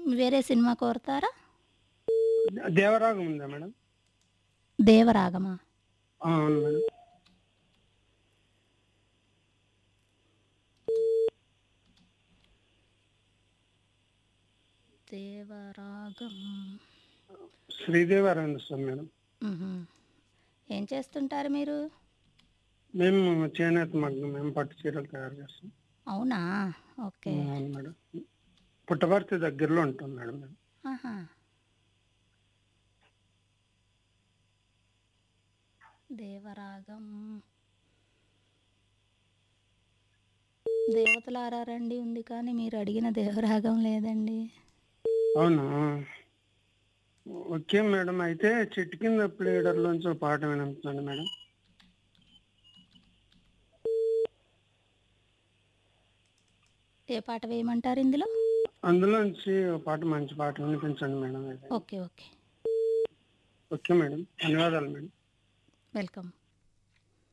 వేరే సినిమా కోరుతారా దేవరాగం ఉందా మేడం దేవరాగమా ఆ, అవును మేడం దేవరాగం శ్రీదేవి అరవింద్ సార్ మేడం మ్హూ. ఏం చేస్తుంటారు మీరు మేము చేనేత మగ్గం మేము పట్టు చీరలు తయారు చేస్తాం అవునా ఓకే అవును మేడం పుట్టపర్తి దగ్గరలో ఉంటాం మేడం మేము ఆహా. దేవరాగం దేవతలారా రండి ఉంది కానీ మీరు అడిగిన దేవరాగం లేదండి అవునా ఓకే మేడం అయితే చెట్టు కింద ప్లేడర్లోంచి ఒక పాట వినిపించండి మేడం ఏ పాట వేయమంటారు ఇందులో అందులోంచి ఒక పాట మంచి పాట వినిపించండి మేడం అయితే. ఓకే ఓకే ఓకే మేడం ధన్యవాదాలు మేడం వెల్కమ్